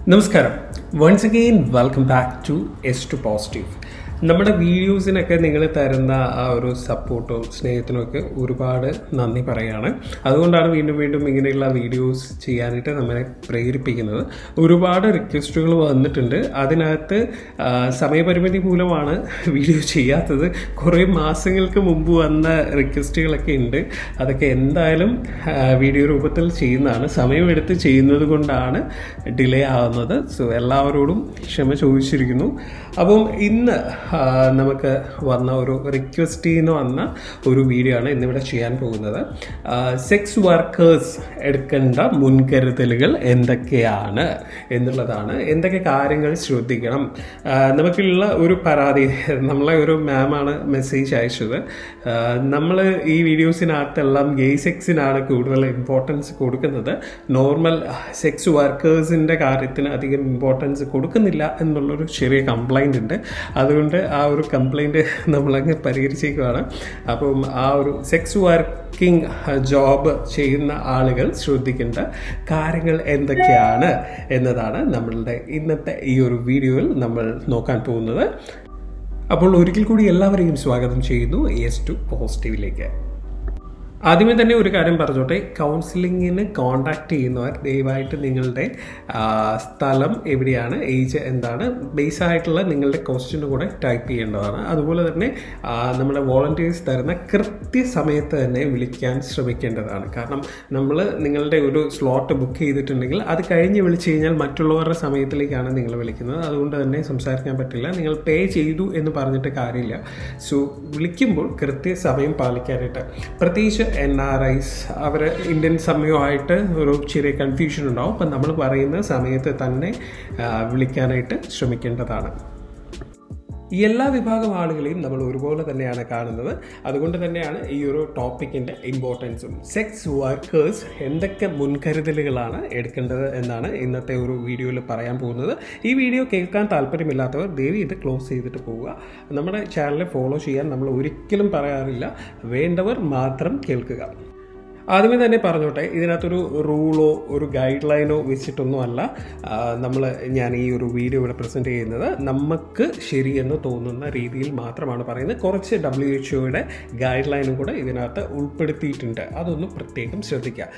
നമസ്കാരം once again welcome back to S two positive നമ്മുടെ വീഡിയോസിനൊക്കെ നിങ്ങൾ തരുന്ന ആ ഒരു സപ്പോർട്ടും സ്നേഹത്തിനും ഒക്കെ ഒരുപാട് നന്ദി പറയുകയാണ് അതുകൊണ്ടാണ് വീണ്ടും വീണ്ടും ഇങ്ങനെയുള്ള വീഡിയോസ് ചെയ്യാനായിട്ട് നമ്മളെ പ്രേരിപ്പിക്കുന്നത് ഒരുപാട് റിക്വസ്റ്റുകൾ വന്നിട്ടുണ്ട് അതിനകത്ത് ആ, സമയപരിമിതി മൂലമാണ് വീഡിയോ ചെയ്യാത്തത് കുറേ മാസങ്ങൾക്ക് മുമ്പ് വന്ന റിക്വസ്റ്റുകളൊക്കെ ഉണ്ട് അതൊക്കെ എന്തായാലും ആ, വീഡിയോ രൂപത്തിൽ ചെയ്യുന്നതാണ് സമയമെടുത്ത് ചെയ്യുന്നത് കൊണ്ടാണ് ഡിലേ ആവുന്നത് സോ എല്ലാവരോടും ക്ഷമ ചോദിച്ചിരിക്കുന്നു അപ്പം ഇന്ന് ആ, നമുക്ക് വന്ന ഒരു റിക്വസ്റ്റ് നിന്ന് വന്ന ഒരു വീഡിയോ ആണ് ഇന്നിവിടെ ചെയ്യാൻ പോകുന്നത് സെക്സ് വർക്കേഴ്സ് എടുക്കേണ്ട മുൻകരുതലുകൾ എന്തൊക്കെയാണ് എന്നുള്ളതാണ് എന്തൊക്കെ കാര്യങ്ങൾ ശ്രദ്ധിക്കണം ആ, നമുക്കുള്ള ഒരു പരാതി നമ്മളെ ഒരു മാമാണ് മെസ്സേജ് അയച്ചത് നമ്മൾ ഈ വീഡിയോസിനകത്തെല്ലാം ഗേ സെക്സിനാണ് കൂടുതൽ ഇമ്പോർട്ടൻസ് കൊടുക്കുന്നത് നോർമൽ സെക്സ് വർക്കേഴ്സിൻ്റെ കാര്യത്തിന് അധികം ഇമ്പോർട്ടൻസ് കൊടുക്കുന്നില്ല എന്നുള്ളൊരു ചെറിയ കംപ്ലൈൻ്റ് ഉണ്ട് അതുകൊണ്ട് ആ ഒരു കംപ്ലൈൻറ്റ് നമ്മളങ്ങ് പരിഹരിച്ചേക്കുവാണ് അപ്പം ആ ഒരു സെക്സ് വർക്കിംഗ് ജോബ് ചെയ്യുന്ന ആളുകൾ ശ്രദ്ധിക്കേണ്ട കാര്യങ്ങൾ എന്തൊക്കെയാണ് എന്നതാണ് നമ്മളുടെ ഇന്നത്തെ ഈ ഒരു വീഡിയോയിൽ നമ്മൾ നോക്കാൻ പോകുന്നത് അപ്പോൾ ഒരിക്കൽ കൂടി എല്ലാവരെയും സ്വാഗതം ചെയ്യുന്നു എസ് ടു പോസിറ്റീവിലേക്ക് ആദ്യമേ തന്നെ ഒരു കാര്യം പറഞ്ഞോട്ടെ കൗൺസിലിങ്ങിന് കോണ്ടാക്ട് ചെയ്യുന്നവർ ദയവായിട്ട് നിങ്ങളുടെ ആ, സ്ഥലം എവിടെയാണ് ഏജ് എന്താണ് ബേസ് ആയിട്ടുള്ള നിങ്ങളുടെ ക്വസ്റ്റ്യനും കൂടെ ടൈപ്പ് ചെയ്യേണ്ടതാണ് അതുപോലെ തന്നെ ആ, നമ്മുടെ വോളണ്ടിയേഴ്സ് തരുന്ന കൃത്യസമയത്ത് തന്നെ വിളിക്കാൻ ശ്രമിക്കേണ്ടതാണ് കാരണം നമ്മൾ നിങ്ങളുടെ ഒരു സ്ലോട്ട് ബുക്ക് ചെയ്തിട്ടുണ്ടെങ്കിൽ അത് കഴിഞ്ഞ് വിളിച്ചു കഴിഞ്ഞാൽ മറ്റുള്ളവരുടെ സമയത്തിലേക്കാണ് നിങ്ങൾ വിളിക്കുന്നത് അതുകൊണ്ട് തന്നെ സംസാരിക്കാൻ പറ്റില്ല നിങ്ങൾ പേ ചെയ്തു എന്ന് പറഞ്ഞിട്ട് കാര്യമില്ല സോ വിളിക്കുമ്പോൾ കൃത്യസമയം പാലിക്കാനായിട്ട് പ്രത്യേകിച്ച് എൻ ആർ ഐസ് അവർ ഇന്ത്യൻ സമയമായിട്ട് ഒരു ചെറിയ കൺഫ്യൂഷൻ ഉണ്ടാവും അപ്പം നമ്മൾ പറയുന്ന സമയത്ത് തന്നെ ആ, വിളിക്കാനായിട്ട് ശ്രമിക്കേണ്ടതാണ് ഈ എല്ലാ വിഭാഗം ആളുകളെയും നമ്മൾ ഒരുപോലെ തന്നെയാണ് കാണുന്നത് അതുകൊണ്ട് തന്നെയാണ് ഈ ഒരു ടോപ്പിക്കിൻ്റെ ഇമ്പോർട്ടൻസും സെക്സ് വർക്കേഴ്സ് എന്തൊക്കെ മുൻകരുതലുകളാണ് എടുക്കേണ്ടത് എന്നാണ് ഇന്നത്തെ ഒരു വീഡിയോയിൽ പറയാൻ പോകുന്നത് ഈ വീഡിയോ കേൾക്കാൻ താല്പര്യമില്ലാത്തവർ ദയവ് ഇത് ക്ലോസ് ചെയ്തിട്ട് പോവുക നമ്മുടെ ചാനൽ ഫോളോ ചെയ്യാൻ നമ്മൾ ഒരിക്കലും പറയാറില്ല വേണ്ടവർ മാത്രം കേൾക്കുക ആദ്യമേ തന്നെ പറഞ്ഞോട്ടെ ഇതിനകത്തൊരു റൂളോ ഒരു ഗൈഡ് ലൈനോ വെച്ചിട്ടൊന്നും അല്ല നമ്മൾ ഞാൻ ഈ ഒരു വീഡിയോ ഇവിടെ പ്രസൻറ്റ് ചെയ്യുന്നത് നമുക്ക് ശരിയെന്ന് തോന്നുന്ന രീതിയിൽ മാത്രമാണ് പറയുന്നത് കുറച്ച് ഡബ്ല്യു എച്ച് ഒയുടെ ഗൈഡ് ലൈനും കൂടെ ഇതിനകത്ത് ഉൾപ്പെടുത്തിയിട്ടുണ്ട് അതൊന്ന് പ്രത്യേകം ശ്രദ്ധിക്കുക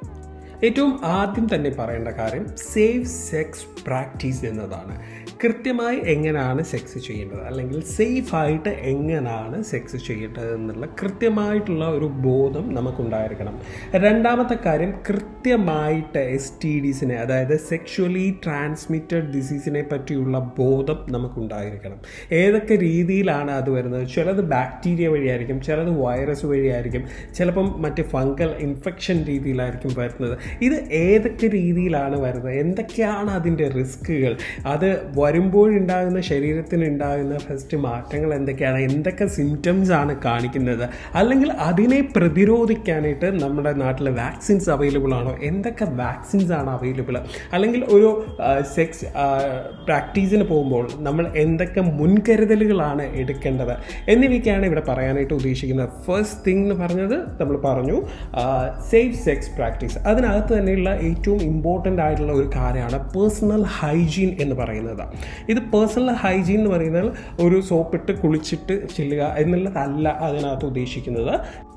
ഏറ്റവും ആദ്യം തന്നെ പറയേണ്ട കാര്യം സേഫ് സെക്സ് പ്രാക്ടീസ് എന്നതാണ് കൃത്യമായി എങ്ങനെയാണ് സെക്സ് ചെയ്യേണ്ടത് അല്ലെങ്കിൽ സേഫ് ആയിട്ട് എങ്ങനെയാണ് സെക്സ് ചെയ്യേണ്ടത് എന്നുള്ള കൃത്യമായിട്ടുള്ള ഒരു ബോധം നമുക്കുണ്ടായിരിക്കണം രണ്ടാമത്തെ കാര്യം കൃത്യമായിട്ട് എസ് ടി ഡിസിനെ അതായത് സെക്ഷുവലി ട്രാൻസ്മിറ്റഡ് ഡിസീസിനെ പറ്റിയുള്ള ബോധം നമുക്കുണ്ടായിരിക്കണം ഏതൊക്കെ രീതിയിലാണ് അത് വരുന്നത് ചിലത് ബാക്ടീരിയ വഴിയായിരിക്കും ചിലത് വൈറസ് വഴിയായിരിക്കും ചിലപ്പം മറ്റ് ഫംഗൽ ഇൻഫെക്ഷൻ രീതിയിലായിരിക്കും വരുന്നത് ഇത് ഏതൊക്കെ രീതിയിലാണ് വരുന്നത് എന്തൊക്കെയാണ് അതിൻ്റെ റിസ്കുകൾ അത് വരുമ്പോഴുണ്ടാകുന്ന ശരീരത്തിന് ഉണ്ടാകുന്ന ഫസ്റ്റ് മാറ്റങ്ങൾ എന്തൊക്കെയാണ് എന്തൊക്കെ സിംറ്റംസ് ആണ് കാണിക്കുന്നത് അല്ലെങ്കിൽ അതിനെ പ്രതിരോധിക്കാനായിട്ട് നമ്മുടെ നാട്ടിൽ വാക്സിൻസ് അവൈലബിൾ ആണോ എന്തൊക്കെ വാക്സിൻസ് ആണ് അവൈലബിൾ അല്ലെങ്കിൽ ഒരു സെക്സ് പ്രാക്ടീസിന് പോകുമ്പോൾ നമ്മൾ എന്തൊക്കെ മുൻകരുതലുകളാണ് എടുക്കേണ്ടത് എന്നിവയ്ക്കാണ് ഇവിടെ പറയാനായിട്ട് ഉദ്ദേശിക്കുന്നത് ഫസ്റ്റ് തിങ് എന്ന് പറഞ്ഞത് നമ്മൾ പറഞ്ഞു സേഫ് സെക്സ് പ്രാക്ടീസ് അതിനകത്ത് തന്നെയുള്ള ഏറ്റവും ഇമ്പോർട്ടൻ്റ് ആയിട്ടുള്ള ഒരു കാര്യമാണ് പേഴ്സണൽ ഹൈജീൻ എന്ന് പറയുന്നത് ഇത് പേഴ്സണൽ ഹൈജീൻ എന്ന് പറയുന്നത് ഒരു സോപ്പിട്ട് കുളിച്ചിട്ട് ചെല്ലുക എന്നുള്ളതല്ല അതിനകത്ത് ഉദ്ദേശിക്കുന്നത്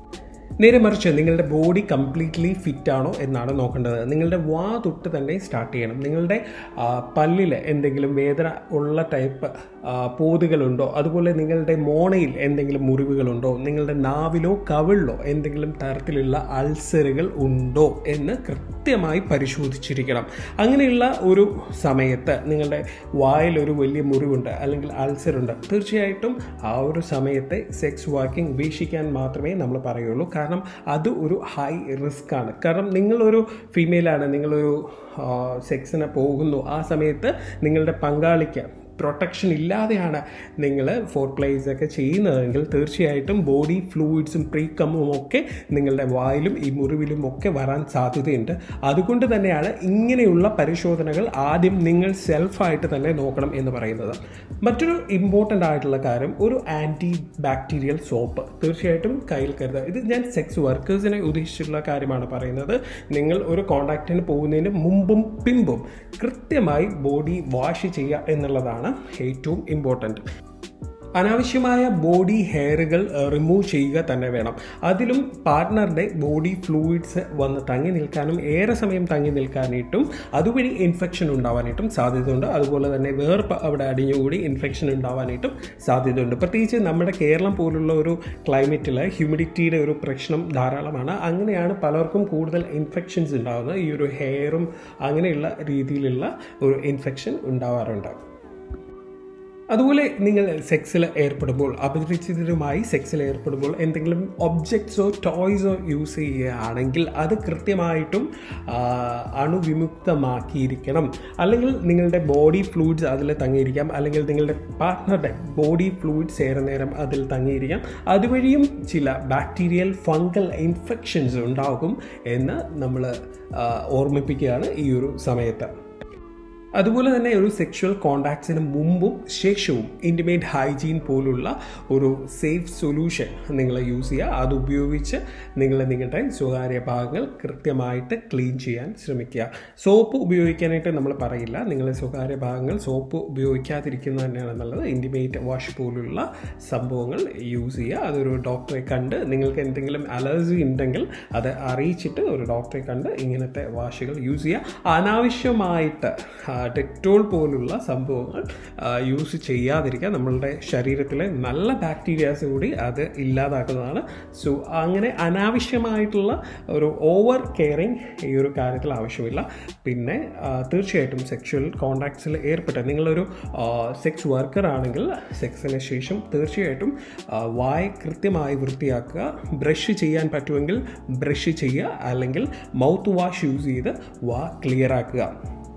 നേരെ മറിച്ച് നിങ്ങളുടെ ബോഡി കംപ്ലീറ്റ്ലി ഫിറ്റ് ആണോ എന്നാണ് നോക്കേണ്ടത് നിങ്ങളുടെ വാ തൊട്ട് തന്നെ സ്റ്റാർട്ട് ചെയ്യണം നിങ്ങളുടെ പല്ലിൽ എന്തെങ്കിലും വേദന ഉള്ള ടൈപ്പ് പോതുകളുണ്ടോ അതുപോലെ നിങ്ങളുടെ മോണയിൽ എന്തെങ്കിലും മുറിവുകളുണ്ടോ നിങ്ങളുടെ നാവിലോ കവിളിലോ എന്തെങ്കിലും തരത്തിലുള്ള അൾസറുകൾ ഉണ്ടോ എന്ന് കൃത്യമായി പരിശോധിച്ചിരിക്കണം അങ്ങനെയുള്ള ഒരു സമയത്ത് നിങ്ങളുടെ വായിൽ ഒരു വലിയ മുറിവുണ്ട് അല്ലെങ്കിൽ അൾസർ ഉണ്ട് തീർച്ചയായിട്ടും ആ ഒരു സമയത്തെ സെക്സ് വർക്കിംഗ് വീക്ഷിക്കാൻ മാത്രമേ നമ്മൾ പറയുള്ളൂ കാരണം അത് ഒരു ഹൈ റിസ്ക് ആണ് കാരണം നിങ്ങളൊരു ഫീമെയിലാണ് നിങ്ങളൊരു സെക്സിന് പോകുന്നു ആ സമയത്ത് നിങ്ങളുടെ പങ്കാളിക്ക് പ്രൊട്ടക്ഷൻ ഇല്ലാതെയാണ് നിങ്ങൾ ഫോർ പ്ലേസ് ഒക്കെ ചെയ്യുന്നതെങ്കിൽ തീർച്ചയായിട്ടും ബോഡി ഫ്ലൂയിഡ്സും പ്രീകമ്മും ഒക്കെ നിങ്ങളുടെ വായിലും ഈ മുറിവിലും ഒക്കെ വരാൻ സാധ്യതയുണ്ട് അതുകൊണ്ട് തന്നെയാണ് ഇങ്ങനെയുള്ള പരിശോധനകൾ ആദ്യം നിങ്ങൾ സെൽഫായിട്ട് തന്നെ നോക്കണം എന്ന് പറയുന്നത് മറ്റൊരു ഇമ്പോർട്ടൻ്റ് ആയിട്ടുള്ള കാര്യം ഒരു ആൻറ്റി ബാക്ടീരിയൽ സോപ്പ് തീർച്ചയായിട്ടും കയ്യിൽ കരുതുക ഇത് ഞാൻ സെക്സ് വർക്കേഴ്സിനെ ഉദ്ദേശിച്ചിട്ടുള്ള കാര്യമാണ് പറയുന്നത് നിങ്ങൾ ഒരു കോണ്ടാക്റ്റിന് പോകുന്നതിന് മുമ്പും പിമ്പും കൃത്യമായി ബോഡി വാഷ് ചെയ്യുക എന്നുള്ളതാണ് ഏറ്റവും ഇമ്പോർട്ടൻറ്റ് അനാവശ്യമായ ബോഡി ഹെയറുകൾ റിമൂവ് ചെയ്യുക തന്നെ വേണം അതിലും പാർട്ട്ണറുടെ ബോഡി ഫ്ലൂയിഡ്സ് വന്ന് തങ്ങി നിൽക്കാനും ഏറെ സമയം തങ്ങി നിൽക്കാനായിട്ടും അതുവഴി ഇൻഫെക്ഷൻ ഉണ്ടാവാനായിട്ടും സാധ്യതയുണ്ട് അതുപോലെ തന്നെ വേർപ്പ് അവിടെ അടിഞ്ഞുകൂടി ഇൻഫെക്ഷൻ ഉണ്ടാവാനായിട്ടും സാധ്യതയുണ്ട് പ്രത്യേകിച്ച് നമ്മുടെ കേരളം പോലുള്ള ഒരു ക്ലൈമറ്റിൽ ഹ്യൂമിഡിറ്റിയുടെ ഒരു പ്രശ്നം ധാരാളമാണ് അങ്ങനെയാണ് പലർക്കും കൂടുതൽ ഇൻഫെക്ഷൻസ് ഉണ്ടാകുന്നത് ഈ ഒരു ഹെയറും അങ്ങനെയുള്ള രീതിയിലുള്ള ഒരു ഇൻഫെക്ഷൻ ഉണ്ടാവാറുണ്ട് അതുപോലെ നിങ്ങൾ സെക്സിൽ ഏർപ്പെടുമ്പോൾ അപരിചിതരുമായി സെക്സിൽ ഏർപ്പെടുമ്പോൾ എന്തെങ്കിലും ഒബ്ജക്ട്സോ ടോയ്സോ യൂസ് ചെയ്യുകയാണെങ്കിൽ അത് കൃത്യമായിട്ടും അണുവിമുക്തമാക്കിയിരിക്കണം അല്ലെങ്കിൽ നിങ്ങളുടെ ബോഡി ഫ്ലൂയിഡ്സ് അതിൽ തങ്ങിയിരിക്കാം അല്ലെങ്കിൽ നിങ്ങളുടെ പാർട്ട്ണറുടെ ബോഡി ഫ്ലൂയിഡ്സ് ഏറെ നേരം അതിൽ തങ്ങിയിരിക്കാം അതുവഴിയും ചില ബാക്ടീരിയൽ ഫംഗൽ ഇൻഫെക്ഷൻസ് ഉണ്ടാകും എന്ന് നമ്മൾ ഓർമ്മിപ്പിക്കുകയാണ് ഈ ഒരു സമയത്ത് അതുപോലെ തന്നെ ഒരു സെക്ഷൽ കോണ്ടാക്ട്സിന് മുമ്പും ശേഷവും ഇൻറ്റിമേറ്റ് ഹൈജീൻ പോലുള്ള ഒരു സേഫ് സൊല്യൂഷൻ നിങ്ങൾ യൂസ് ചെയ്യുക അത് ഉപയോഗിച്ച് നിങ്ങൾ നിങ്ങളുടെ സ്വകാര്യ ഭാഗങ്ങൾ കൃത്യമായിട്ട് ക്ലീൻ ചെയ്യാൻ ശ്രമിക്കുക സോപ്പ് ഉപയോഗിക്കാനായിട്ട് നമ്മൾ പറയില്ല നിങ്ങൾ സ്വകാര്യ ഭാഗങ്ങൾ സോപ്പ് ഉപയോഗിക്കാതിരിക്കുന്നത് തന്നെയാണ് നല്ലത് ഇൻറ്റിമേറ്റ് വാഷ് പോലുള്ള സംഭവങ്ങൾ യൂസ് ചെയ്യുക അതൊരു ഡോക്ടറെ കണ്ട് നിങ്ങൾക്ക് എന്തെങ്കിലും അലർജി ഉണ്ടെങ്കിൽ അത് അറിയിച്ചിട്ട് ഒരു ഡോക്ടറെ കണ്ട് ഇങ്ങനത്തെ വാഷുകൾ യൂസ് ചെയ്യുക അനാവശ്യമായിട്ട് ഡെറ്റോൾ പോലുള്ള സംഭവങ്ങൾ യൂസ് ചെയ്യാതിരിക്കുക നമ്മളുടെ ശരീരത്തിലെ നല്ല ബാക്ടീരിയാസ് കൂടി അത് ഇല്ലാതാക്കുന്നതാണ് സോ അങ്ങനെ അനാവശ്യമായിട്ടുള്ള ഒരു ഓവർ കെയറിങ് ഈ ഒരു കാര്യത്തിൽ ആവശ്യമില്ല പിന്നെ തീർച്ചയായിട്ടും സെക്ഷൽ കോണ്ടാക്ട്സിൽ ഏർപ്പെട്ട് നിങ്ങളൊരു സെക്സ് വർക്കർ ആണെങ്കിൽ സെക്സിന് ശേഷം തീർച്ചയായിട്ടും വായ കൃത്യമായി വൃത്തിയാക്കുക ബ്രഷ് ചെയ്യാൻ പറ്റുമെങ്കിൽ ബ്രഷ് ചെയ്യുക അല്ലെങ്കിൽ മൗത്ത് വാഷ് യൂസ് ചെയ്ത് വാ ക്ലിയർ ആക്കുക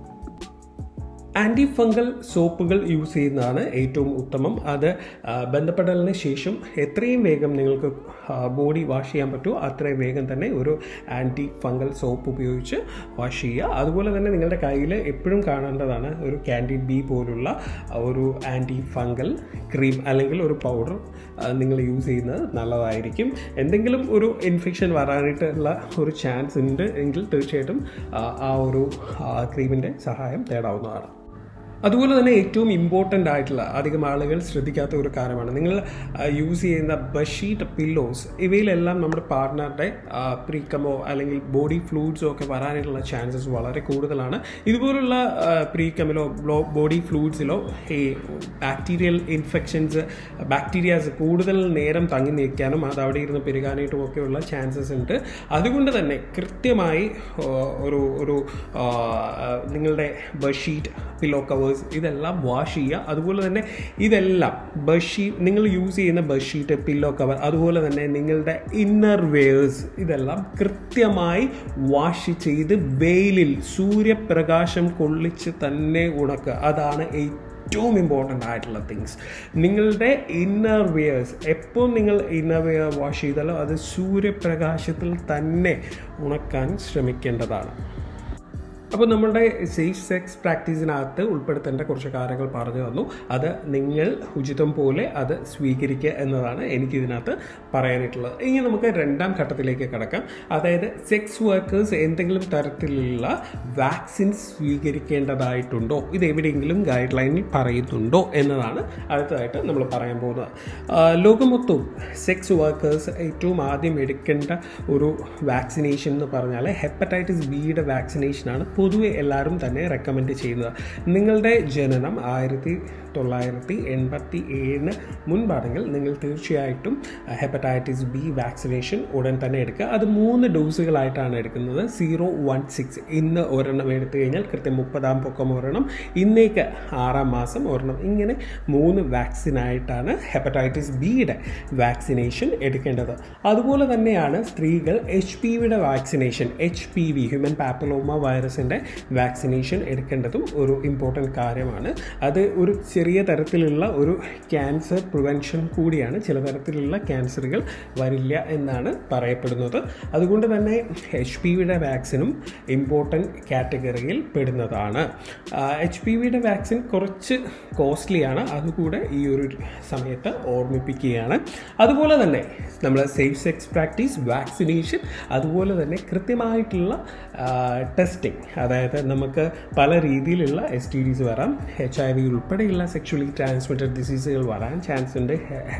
ആൻറ്റി ഫംഗൽ സോപ്പുകൾ യൂസ് ചെയ്യുന്നതാണ് ഏറ്റവും ഉത്തമം അത് ബന്ധപ്പെടലിന് ശേഷം എത്രയും വേഗം നിങ്ങൾക്ക് ബോഡി വാഷ് ചെയ്യാൻ പറ്റുമോ അത്രയും വേഗം തന്നെ ഒരു ആൻറ്റി ഫംഗൽ സോപ്പ് ഉപയോഗിച്ച് വാഷ് ചെയ്യുക അതുപോലെ തന്നെ നിങ്ങളുടെ കയ്യിൽ എപ്പോഴും കാണേണ്ടതാണ് ഒരു ക്യാൻഡിഡ് ബി പോലുള്ള ഒരു ആൻറ്റി ഫംഗൽ ക്രീം അല്ലെങ്കിൽ ഒരു പൗഡർ നിങ്ങൾ യൂസ് ചെയ്യുന്നത് നല്ലതായിരിക്കും എന്തെങ്കിലും ഒരു ഇൻഫെക്ഷൻ വരാനായിട്ടുള്ള ഒരു ചാൻസ് ഉണ്ട് എങ്കിൽ തീർച്ചയായിട്ടും ആ ഒരു ക്രീമിൻ്റെ സഹായം തേടാവുന്നതാണ് അതുപോലെ തന്നെ ഏറ്റവും ഇമ്പോർട്ടൻ്റ് ആയിട്ടുള്ള അധികം ആളുകൾ ശ്രദ്ധിക്കാത്ത ഒരു കാര്യമാണ് നിങ്ങൾ യൂസ് ചെയ്യുന്ന ബഷീറ്റ് പില്ലോസ് ഇവയിലെല്ലാം നമ്മുടെ പാർട്ട്ണറുടെ പ്രീക്കമോ അല്ലെങ്കിൽ ബോഡി ഫ്ലൂയിഡ്സോ ഒക്കെ വരാനായിട്ടുള്ള ചാൻസസ് വളരെ കൂടുതലാണ് ഇതുപോലുള്ള പ്രീക്കമിലോ ബോഡി ഫ്ലൂയിഡ്സിലോ ഈ ബാക്ടീരിയൽ ഇൻഫെക്ഷൻസ് ബാക്ടീരിയാസ് കൂടുതൽ നേരം തങ്ങി നിൽക്കാനും അത് അവിടെ ഇരുന്ന് പെരുകാനായിട്ടും ഒക്കെയുള്ള ചാൻസസ് ഉണ്ട് അതുകൊണ്ട് തന്നെ കൃത്യമായി ഒരു ഒരു നിങ്ങളുടെ ബഷീറ്റ് പില്ലോ കവേഴ്സ് ഇതെല്ലാം വാഷ് ചെയ്യുക അതുപോലെ തന്നെ ഇതെല്ലാം ബെഡ്ഷീറ്റ് നിങ്ങൾ യൂസ് ചെയ്യുന്ന ബെഡ്ഷീറ്റ് പില്ലോ കവർ അതുപോലെ തന്നെ നിങ്ങളുടെ ഇന്നർ വെയേഴ്സ് ഇതെല്ലാം കൃത്യമായി വാഷ് ചെയ്ത് വെയിലിൽ സൂര്യപ്രകാശം കൊള്ളിച്ച് തന്നെ ഉണക്കുക അതാണ് ഏറ്റവും ഇമ്പോർട്ടൻ്റ് ആയിട്ടുള്ള തിങ്സ് നിങ്ങളുടെ ഇന്നർ വെയേഴ്സ് എപ്പോൾ നിങ്ങൾ ഇന്നർ വെയർ വാഷ് ചെയ്താലോ അത് സൂര്യപ്രകാശത്തിൽ തന്നെ ഉണക്കാൻ ശ്രമിക്കേണ്ടതാണ് അപ്പോൾ നമ്മുടെ സേഫ് സെക്സ് പ്രാക്ടീസിനകത്ത് ഉൾപ്പെടുത്തേണ്ട കുറച്ച് കാര്യങ്ങൾ പറഞ്ഞു തന്നു അത് നിങ്ങൾ ഉചിതം പോലെ അത് സ്വീകരിക്കുക എന്നതാണ് എനിക്കിതിനകത്ത് പറയാനായിട്ടുള്ളത് ഇനി നമുക്ക് രണ്ടാം ഘട്ടത്തിലേക്ക് കിടക്കാം അതായത് സെക്സ് വർക്കേഴ്സ് എന്തെങ്കിലും തരത്തിലുള്ള വാക്സിൻസ് സ്വീകരിക്കേണ്ടതായിട്ടുണ്ടോ ഇത് എവിടെയെങ്കിലും ഗൈഡ് ലൈനിൽ പറയുന്നുണ്ടോ എന്നതാണ് അടുത്തതായിട്ട് നമ്മൾ പറയാൻ പോകുന്നത് ലോകമൊത്തവും സെക്സ് വർക്കേഴ്സ് ഏറ്റവും ആദ്യം എടുക്കേണ്ട ഒരു വാക്സിനേഷൻ എന്ന് പറഞ്ഞാൽ ഹെപ്പറ്റൈറ്റിസ് ബിയുടെ വാക്സിനേഷനാണ് പൊതുവെ എല്ലാവരും തന്നെ റെക്കമെൻഡ് ചെയ്യുന്നത് നിങ്ങളുടെ ജനനം ആയിരത്തി തൊള്ളായിരത്തി എൺപത്തി ഏഴിന് മുൻപാണെങ്കിൽ നിങ്ങൾ തീർച്ചയായിട്ടും ഹെപ്പറ്റൈറ്റിസ് ബി വാക്സിനേഷൻ ഉടൻ തന്നെ എടുക്കുക അത് മൂന്ന് ഡോസുകളായിട്ടാണ് എടുക്കുന്നത് സീറോ വൺ സിക്സ് ഇന്ന് ഒരെണ്ണം എടുത്തു കഴിഞ്ഞാൽ കൃത്യം മുപ്പതാം പൊക്കം ഒരെണ്ണം ഇന്നേക്ക് ആറാം മാസം ഒരെണ്ണം ഇങ്ങനെ മൂന്ന് വാക്സിനായിട്ടാണ് ഹെപ്പറ്റൈറ്റിസ് ബിയുടെ വാക്സിനേഷൻ എടുക്കേണ്ടത് അതുപോലെ തന്നെയാണ് സ്ത്രീകൾ എച്ച് പി വിയുടെ vaccination H P V human papilloma വൈറസിന് ക്യാൻസറിൻ്റെ വാക്സിനേഷൻ എടുക്കേണ്ടതും ഒരു ഇമ്പോർട്ടൻറ്റ് കാര്യമാണ് അത് ഒരു ചെറിയ തരത്തിലുള്ള ഒരു ക്യാൻസർ പ്രിവെൻഷൻ കൂടിയാണ് ചില തരത്തിലുള്ള ക്യാൻസറുകൾ വരില്ല എന്നാണ് പറയപ്പെടുന്നത് അതുകൊണ്ട് തന്നെ എച്ച് പി വിയുടെ വാക്സിനും ഇമ്പോർട്ടൻറ്റ് കാറ്റഗറിയിൽ പെടുന്നതാണ് എച്ച് പി വിയുടെ വാക്സിൻ കുറച്ച് കോസ്റ്റ്ലിയാണ് അതുകൂടെ ഈ ഒരു സമയത്ത് ഓർമ്മിപ്പിക്കുകയാണ് അതുപോലെ തന്നെ നമ്മൾ സേഫ് സെക്സ് പ്രാക്ടീസ് വാക്സിനേഷൻ അതുപോലെ തന്നെ കൃത്യമായിട്ടുള്ള ടെസ്റ്റിംഗ് അതായത് നമുക്ക് പല രീതിയിലുള്ള എസ് ടി ഡിസ് വരാം എച്ച് ഐ വി ഉൾപ്പെടെയുള്ള സെക്ഷുവലി ട്രാൻസ്മിറ്റഡ് ഡിസീസുകൾ വരാൻ ചാൻസ് ഉണ്ട്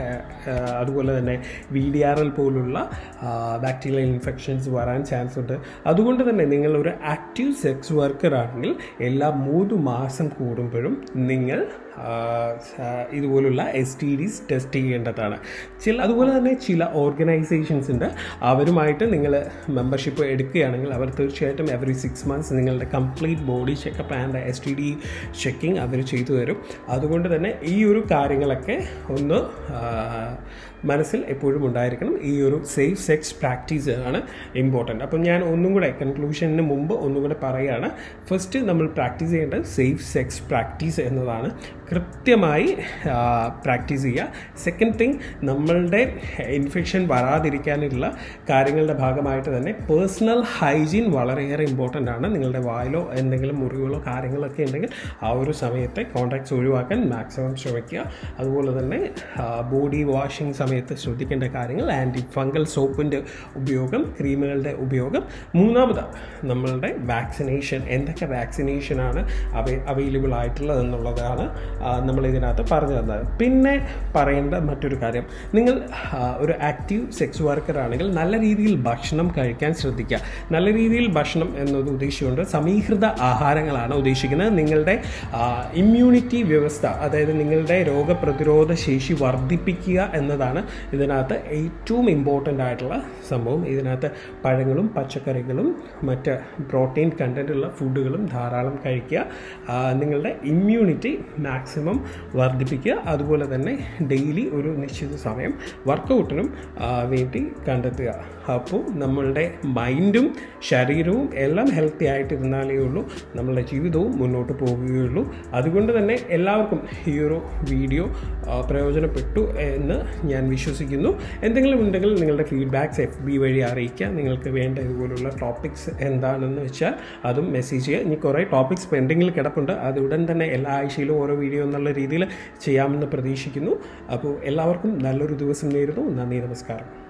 അതുപോലെ തന്നെ വി ഡി ആർ എൽ പോലുള്ള ബാക്ടീരിയൽ ഇൻഫെക്ഷൻസ് വരാൻ ചാൻസ് ഉണ്ട് അതുകൊണ്ട് തന്നെ നിങ്ങൾ ഒരു ആക്റ്റീവ് സെക്സ് വർക്കർ ആണെങ്കിൽ എല്ലാ മൂന്ന് മാസം കൂടുമ്പോഴും നിങ്ങൾ ഇതുപോലുള്ള എസ് ടി ഡിസ് ടെസ്റ്റ് ചെയ്യേണ്ടതാണ് ചില അതുപോലെ തന്നെ ചില ഓർഗനൈസേഷൻസ് ഉണ്ട് അവരുമായിട്ട് നിങ്ങൾ മെമ്പർഷിപ്പ് എടുക്കുകയാണെങ്കിൽ അവർ തീർച്ചയായിട്ടും എവറി സിക്സ് മന്ത്സ് നിങ്ങളുടെ complete body checkup and S T D checking അവർ ചെയ്തു തരും അതുകൊണ്ട് തന്നെ ഈ ഒരു കാര്യങ്ങളൊക്കെ ഒന്ന് മനസ്സിൽ എപ്പോഴും ഉണ്ടായിരിക്കണം ഈ ഒരു സേഫ് സെക്സ് പ്രാക്ടീസ് ആണ് ഇമ്പോർട്ടൻ്റ് അപ്പം ഞാൻ ഒന്നും കൂടെ കൺക്ലൂഷന് മുമ്പ് ഒന്നും കൂടെ പറയുകയാണ് ഫസ്റ്റ് നമ്മൾ പ്രാക്ടീസ് ചെയ്യേണ്ടത് സേഫ് സെക്സ് പ്രാക്ടീസ് എന്നതാണ് കൃത്യമായി പ്രാക്ടീസ് ചെയ്യുക സെക്കൻഡ് തിങ് നമ്മളുടെ ഇൻഫെക്ഷൻ വരാതിരിക്കാനുള്ള കാര്യങ്ങളുടെ ഭാഗമായിട്ട് തന്നെ പേഴ്സണൽ ഹൈജീൻ വളരെയേറെ ഇമ്പോർട്ടൻ്റ് ആണ് നിങ്ങളുടെ വായിലോ എന്തെങ്കിലും മുറിവുകളോ കാര്യങ്ങളൊക്കെ ഉണ്ടെങ്കിൽ ആ ഒരു സമയത്തെ കോൺടാക്ട്സ് ഒഴിവാക്കാൻ മാക്സിമം ശ്രമിക്കുക അതുപോലെ തന്നെ ബോഡി വാഷിംഗ് സമയത്ത് ശ്രദ്ധിക്കേണ്ട കാര്യങ്ങൾ ആൻറ്റി ഫംഗൽ സോപ്പിൻ്റെ ഉപയോഗം ക്രീമുകളുടെ ഉപയോഗം മൂന്നാമത് നമ്മളുടെ വാക്സിനേഷൻ എന്തൊക്കെ വാക്സിനേഷനാണ് അവ അവൈലബിൾ ആയിട്ടുള്ളത് എന്നുള്ളതാണ് നമ്മൾ ഇതിനകത്ത് പറഞ്ഞു തന്നത് പിന്നെ പറയേണ്ട മറ്റൊരു കാര്യം നിങ്ങൾ ഒരു ആക്റ്റീവ് സെക്സ് വർക്കർ ആണെങ്കിൽ നല്ല രീതിയിൽ ഭക്ഷണം കഴിക്കാൻ ശ്രദ്ധിക്കുക നല്ല രീതിയിൽ ഭക്ഷണം എന്നത് ഉദ്ദേശിച്ചുകൊണ്ട് സമീകൃത ആഹാരങ്ങളാണ് ഉദ്ദേശിക്കുന്നത് നിങ്ങളുടെ ഇമ്മ്യൂണിറ്റി വ്യവസ്ഥ അതായത് നിങ്ങളുടെ രോഗപ്രതിരോധ ശേഷി വർദ്ധിപ്പിക്കുക എന്നതാണ് ഇതിനകത്ത് ഏറ്റവും ഇമ്പോർട്ടൻ്റ് ആയിട്ടുള്ള സംഭവം ഇതിനകത്ത് പഴങ്ങളും പച്ചക്കറികളും മറ്റ് പ്രോട്ടീൻ കണ്ടൻറ്റുള്ള ഫുഡുകളും ധാരാളം കഴിക്കുക നിങ്ങളുടെ ഇമ്മ്യൂണിറ്റി മാക്സിമം വർദ്ധിപ്പിക്കുക അതുപോലെ തന്നെ ഡെയിലി ഒരു നിശ്ചിത സമയം വർക്കൗട്ടിനും വേണ്ടി കണ്ടെത്തുക അപ്പോൾ നമ്മളുടെ മൈൻഡും ശരീരവും എല്ലാം ഹെൽത്തി ആയിട്ടിരുന്നാലേ ഉള്ളൂ നമ്മളുടെ ജീവിതവും മുന്നോട്ട് പോവുകയുള്ളൂ അതുകൊണ്ട് തന്നെ എല്ലാവർക്കും ഈ ഒരു വീഡിയോ പ്രയോജനപ്പെട്ടു എന്ന് ഞാൻ വിശ്വസിക്കുന്നു എന്തെങ്കിലും ഉണ്ടെങ്കിൽ നിങ്ങളുടെ ഫീഡ്ബാക്ക്സ് എഫ് ബി വഴി അറിയിക്കുക നിങ്ങൾക്ക് വേണ്ട ഇതുപോലുള്ള ടോപ്പിക്സ് എന്താണെന്ന് വെച്ചാൽ അതും മെസ്സേജ് ചെയ്യുക ഇനി കുറേ ടോപ്പിക്സ് പെൻഡിങ്ങിൽ കിടപ്പുണ്ട് അത് ഉടൻ തന്നെ എല്ലാ ആഴ്ചയിലും ഓരോ വീഡിയോ എന്നുള്ള രീതിയിൽ ചെയ്യാമെന്ന് പ്രതീക്ഷിക്കുന്നു അപ്പോൾ എല്ലാവർക്കും നല്ലൊരു ദിവസം നേരുന്നു നന്ദി നമസ്കാരം